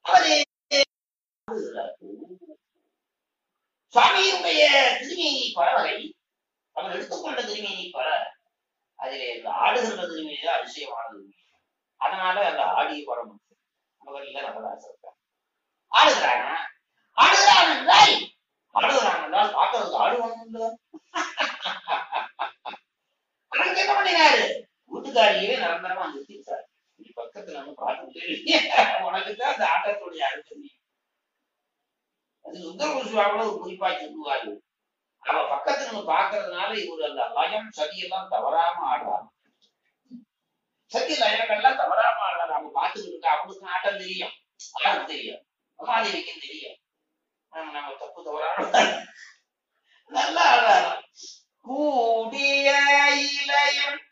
அவரு சுவாமியினுடைய திருமேனி பறவை அவர் எடுத்துக்கொண்ட திருமேனி பல அதிலே இந்த ஆடுகின்ற திருமேனி தான் அதிசயமானது அதனால அந்த ஆடிய படம் அவர்கள் நடராசர் இருக்கார். ஆடுகிறானா ஆடுகிறான் என்றால் ஆடுகிறான் என்றால் பார்க்கறதுக்கு ஆடுவான் இல்லை அதுக்கு என்ன பண்ணினாரு வீட்டுக்காரியே நிரந்தரமா நிறுத்திட்டாரு நீ பக்கத்துல வந்து பார்த்து உனக்கு தான் அந்த ஆட்டத்துடைய அர்த்தம் தெரியும். அது சுந்தர சுவாமியோட ஒரு குறிப்பா சொல்லுவாரு அவ பக்கத்துல நம்ம பாக்குறதுனால இவர் அந்த லயம் சதியெல்லாம் தவறாம ஆடுறாங்க சதி லயங்கள்லாம் தவறாம ஆடுறாரு அவங்க பார்த்துக்கிட்டு இருக்கா அவங்களுக்கு ஆட்டம் தெரியும் ஆட தெரியும் மகாதேவிக்கும் தெரியும் நம்ம நம்ம தப்பு தவறான